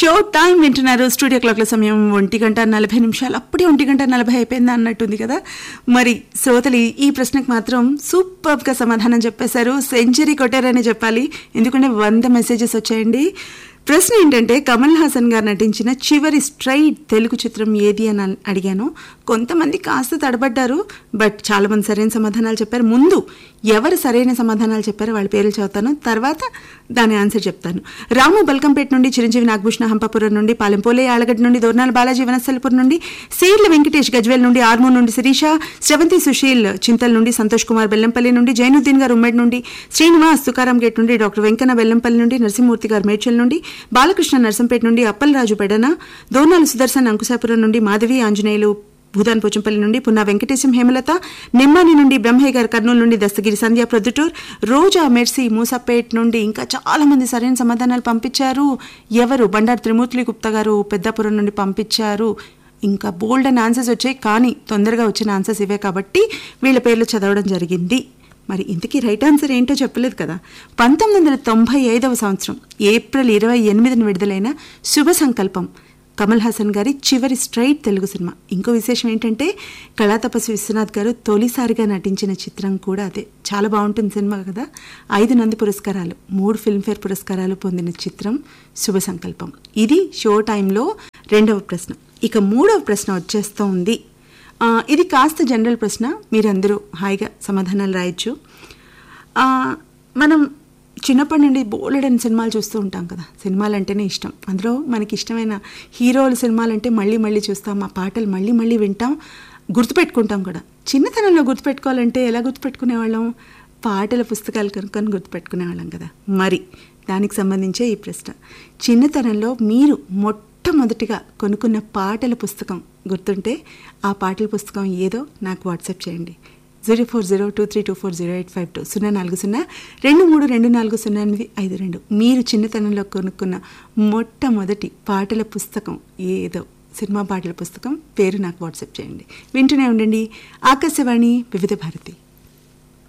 show time వింటున్నారు studio క్లాక్ల సమయం ఒంటి గంట నలభై నిమిషాలు అప్పుడే ఒంటి గంట నలభై అయిపోయిందా అన్నట్టుంది కదా మరి శ్రోతలు ఈ ప్రశ్నకు మాత్రం సూపర్గా సమాధానం చెప్పేశారు సెంచరీ కొట్టారని చెప్పాలి ఎందుకంటే వంద మెసేజెస్ వచ్చాయండి ప్రశ్న ఏంటంటే కమల్ హాసన్ గారు నటించిన చివరి స్ట్రైట్ తెలుగు చిత్రం ఏది అని అన్- అడిగాను కొంతమంది కాస్త తడబడ్డారు బట్ చాలా మంది సరైన సమాధానాలు చెప్పారు ముందు ఎవరు సరైన సమాధానాలు చెప్పారో వాళ్ళ పేర్లు చదువుతాను తర్వాత దాని ఆన్సర్ చెప్తాను రాము బల్కంపేట నుండి చిరంజీవి నాగభూషణ హంపాపురం నుండి పాలెంపోలే ఆలగడ్డ నుండి దోర్నాల బాలాజీ వనస్థలపురం నుండి సేర్ల వెంకటేష్ గజ్వేల్ నుండి ఆర్మూర్ నుండి శిరీష శ్రవంతి సుశీల్ చింతల్ నుండి సంతోష్ కుమార్ బెల్లంపల్లి నుండి జైనుద్దీన్ గారు ఉమ్మడి నుండి శ్రీనివాస్ తుకారం గేట్ నుండి డాక్టర్ వెంకన్న బెల్లంపల్లి నుండి నరసింహమూర్తి గారు మేడ్చల్ నుండి బాలకృష్ణ నర్సంపేట నుండి అప్పలరాజు పెడన దోర్నాల సుదర్శన్ అంకుశాపురం నుండి మాధవి ఆంజనేయులు భూదాన్ పోచంపల్లి నుండి పున్నా వెంకటేశం హేమలత నిమ్మాని నుండి బ్రహ్మయ్య గారు కర్నూలు నుండి దస్తగిరి సంధ్య ప్రొద్దుటూర్ రోజా మెర్సీ మూసాపేట్ నుండి ఇంకా చాలా మంది సరైన సమాధానాలు పంపించారు ఎవరు బండారు త్రిమూర్తులు గుప్తా గారు పెద్దాపురం నుండి పంపించారు ఇంకా బోల్డ్ అని ఆన్సర్స్ వచ్చాయి కానీ తొందరగా వచ్చిన ఆన్సర్స్ ఇవే కాబట్టి వీళ్ళ పేర్లు చదవడం జరిగింది మరి ఇంతకీ రైట్ ఆన్సర్ ఏంటో చెప్పలేదు కదా పంతొమ్మిది వందల తొంభై ఐదవ సంవత్సరం ఏప్రిల్ ఇరవై ఎనిమిదిన విడుదలైన శుభ సంకల్పం కమల్ హాసన్ గారి చివరి స్ట్రైట్ తెలుగు సినిమా ఇంకో విశేషం ఏంటంటే కళాతపస్వి విశ్వనాథ్ గారు తొలిసారిగా నటించిన చిత్రం కూడా అదే చాలా బాగుంటుంది సినిమా కదా ఐదు నంది పురస్కారాలు మూడు ఫిల్మ్ఫేర్ పురస్కారాలు పొందిన చిత్రం శుభ సంకల్పం ఇది షో టైంలో రెండవ ప్రశ్న ఇక మూడవ ప్రశ్న వచ్చేస్తూ ఉంది ఆ, ఇది కాస్త జనరల్ ప్రశ్న మీరందరూ హాయిగా సమాధానాలు రాయొచ్చు ఆ, మనం చిన్నప్పటి నుండి బోలెడని సినిమాలు చూస్తూ ఉంటాం కదా సినిమాలు అంటేనే ఇష్టం అందులో మనకి ఇష్టమైన హీరోల సినిమాలు అంటే మళ్ళీ మళ్ళీ చూస్తాం ఆ పాటలు మళ్ళీ మళ్ళీ వింటాం గుర్తుపెట్టుకుంటాం కూడా చిన్నతనంలో గుర్తుపెట్టుకోవాలంటే ఎలా గుర్తుపెట్టుకునేవాళ్ళం పాటల పుస్తకాలు కనుక్కొని గుర్తుపెట్టుకునేవాళ్ళం కదా మరి దానికి సంబంధించే ఈ ప్రశ్న చిన్నతనంలో మీరు మొట్టమొదటిగా కొనుక్కున్న పాటల పుస్తకం గుర్తుంటే ఆ పాటల పుస్తకం ఏదో నాకు వాట్సాప్ చేయండి zero four zero two three two four zero eight five two సున్నా నాలుగు సున్నా రెండు మూడు రెండు నాలుగు సున్నా ఎనిమిది ఐదు రెండు మీరు చిన్నతనంలో కొనుక్కున్న మొట్టమొదటి పాటల పుస్తకం ఏదో సినిమా పాటల పుస్తకం పేరు నాకు వాట్సాప్ చేయండి వింటూనే ఉండండి ఆకాశవాణి వివిధ భారతి